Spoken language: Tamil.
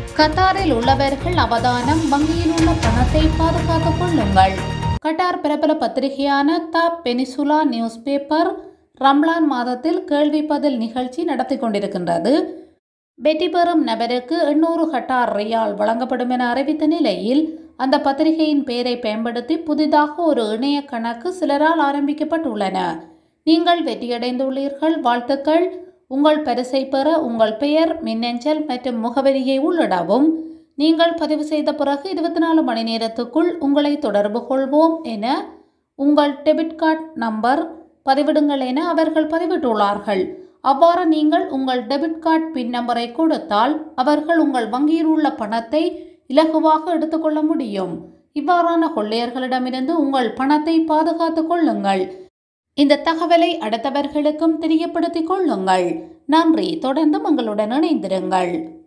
கத்தாரில் உள்ளவர்கள் அவதானம் வங்கியில் உள்ள பணத்தை பாதுகாத்துக் கொள்ளுங்கள் கட்டார் பிரபல பத்திரிகையான த பெனிசுலா நியூஸ் பேப்பர் ரம்லான் மாதத்தில் கேள்வி பதில் நிகழ்ச்சி நடத்தி கொண்டிருக்கின்றது வெற்றி பெறும் நபருக்கு எண்ணூறு ஹட்டார் ரியால் வழங்கப்படும் என அறிவித்த நிலையில் அந்த பத்திரிகையின் பெயரை பயன்படுத்தி புதிதாக ஒரு இணைய கணக்கு சிலரால் ஆரம்பிக்கப்பட்டுள்ளன நீங்கள் வெற்றியடைந்துள்ளீர்கள் வாழ்த்துக்கள் உங்கள் பரிசை பெற உங்கள் பெயர் மின்னஞ்சல் மற்றும் முகவரியை உள்ளிடவும் நீங்கள் பதிவு செய்த பிறகு இருபத்தி நாலு மணி நேரத்துக்குள் உங்களை தொடர்பு கொள்வோம் என உங்கள் டெபிட் கார்டு நம்பர் பதிவிடுங்கள் என அவர்கள் பதிவிட்டுள்ளார்கள் அவ்வாறு நீங்கள் உங்கள் டெபிட் கார்டு பின் நம்பரை கொடுத்தால் அவர்கள் உங்கள் வங்கியில் உள்ள பணத்தை இலகுவாக எடுத்துக்கொள்ள முடியும் இவ்வாறான கொள்ளையர்களிடமிருந்து உங்கள் பணத்தை பாதுகாத்துக் கொள்ளுங்கள் இந்த தகவலை அடுத்தவர்களுக்கும் தெரியப்படுத்திக் கொள்ளுங்கள் நன்றி தொடர்ந்து உங்களுடன் இணைந்திருங்கள்